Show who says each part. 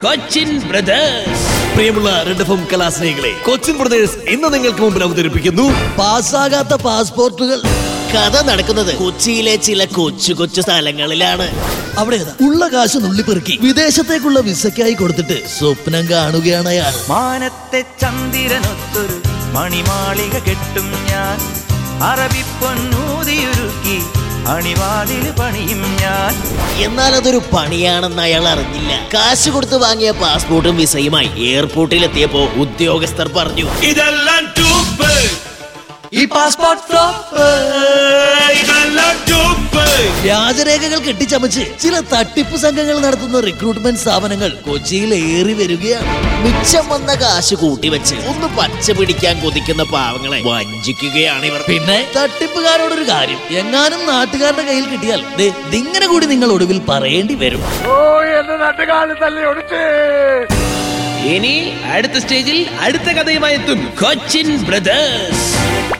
Speaker 1: Cochin brothers
Speaker 2: പ്രിയമുള്ള Red F M കലാസ്നേഹികളെ Cochin brothers ഇന്ന് നിങ്ങൾക്ക് മുമ്പിൽ അവതരിപ്പിക്കുന്നു
Speaker 3: പാസ്സാകാത്ത പാസ്പോർട്ടുകൾ കഥ നടക്കുന്നത് കൊച്ചിയിലെ ചില കൊച്ചു കൊച്ചു സ്ഥലങ്ങളിലാണ് അവിടെ ഏതാ? ഉള്ള കാശ് നുള്ളിപ്പെറുക്കി വിദേശത്തേക്കുള്ള വിസയ്ക്കായി കൊടുത്തിട്ട് സ്വപ്നം കാണുകയാണ് അയാൾ
Speaker 4: മാനത്തെ ചന്ദ്രനൊത്തൊരു മണിമാളിക കെട്ടും ഞാൻ അറബിപ്പൊന്നൂതിയുരുക്കി അണിവാതിൽ പണിയും ഞാൻ
Speaker 3: എന്നാൽ അതൊരു പണിയാണെന്ന് അയാൾ അറിഞ്ഞില്ല കാശ് കൊടുത്ത് വാങ്ങിയ പാസ്പോർട്ടും വിസയുമായി എയർപോർട്ടിൽ എത്തിയപ്പോ ഉദ്യോഗസ്ഥർ പറഞ്ഞു
Speaker 1: ഇതെല്ലാം ടൂപ്പ്
Speaker 3: ഈ പാസ്പോർട്ട്
Speaker 1: ഇതെല്ലാം ടൂപ്പ്
Speaker 3: വ്യാജരേഖകൾ കെട്ടിച്ചമച്ച് ചില തട്ടിപ്പ് സംഘങ്ങൾ നടത്തുന്ന റിക്രൂട്ട്മെന്റ് സ്ഥാപനങ്ങൾ കൊച്ചിയിൽ ഏറി വരികയാണ് മിച്ചം വന്ന കാശ് കൂട്ടിവെച്ച് ഒന്ന് പച്ച പിടിക്കാൻ കൊതിക്കുന്ന പാവങ്ങളെ വഞ്ചിക്കുകയാണ് ഇവർ പിന്നെ തട്ടിപ്പുകാരോടൊരു കാര്യം എങ്ങാനും നാട്ടുകാരുടെ കയ്യിൽ കിട്ടിയാൽ ദേ, ഇതിങ്ങനെ കൂടി നിങ്ങൾ ഒടുവിൽ പറയേണ്ടി വരും
Speaker 1: ഇനി അടുത്ത സ്റ്റേജിൽ അടുത്ത കഥയുമായി എത്തും കൊച്ചിൻ ബ്രദേഴ്സ്